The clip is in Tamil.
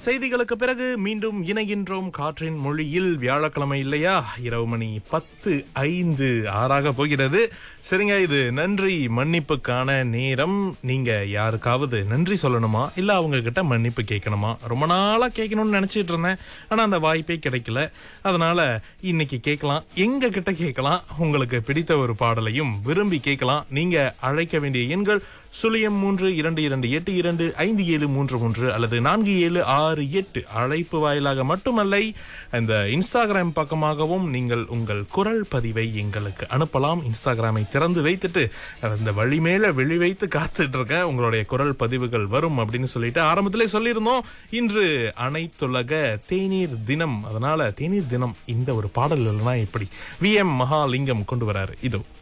செய்திகளுக்கு பிறகு மீண்டும் இணைகின்றோம் காற்றின் மொழியில் வியாழக்கிழமை இல்லையா இரவு மணி பத்து ஐந்து ஆறாக போகிறது சரிங்க இது நன்றி மன்னிப்புக்கான நேரம் நீங்க யாருக்காவது நன்றி சொல்லணுமா இல்ல அவங்க கிட்ட மன்னிப்பு கேட்கணுமா ரொம்ப நாளா கேட்கணும்னு நினைச்சிட்டு இருந்தேன் ஆனா அந்த வாய்ப்பே கிடைக்கல அதனால இன்னைக்கு கேட்கலாம் எங்க கிட்ட கேட்கலாம் உங்களுக்கு பிடித்த ஒரு பாடலையும் விரும்பி கேட்கலாம் நீங்க அழைக்க வேண்டிய எண்கள் சுழியம் மூன்று இரண்டு இரண்டு எட்டு இரண்டு ஐந்து ஏழு மூன்று மூன்று அல்லது நான்கு ஏழு ஆறு எட்டு அழைப்பு வாயிலாக மட்டுமல்ல இந்த இன்ஸ்டாகிராம் பக்கமாகவும் நீங்கள் உங்கள் குரல் பதிவை எங்களுக்கு அனுப்பலாம் இன்ஸ்டாகிராமை திறந்து வைத்துட்டு அந்த வழி மேல வெளி வைத்து காத்துட்டு இருக்கேன் உங்களுடைய குரல் பதிவுகள் வரும் அப்படின்னு சொல்லிட்டு ஆரம்பத்திலே சொல்லியிருந்தோம் இன்று அனைத்துலக தேநீர் தினம் அதனால தேநீர் தினம் இந்த ஒரு பாடல் இல்லைன்னா எப்படி வி எம் மகாலிங்கம் கொண்டு வராரு இதோ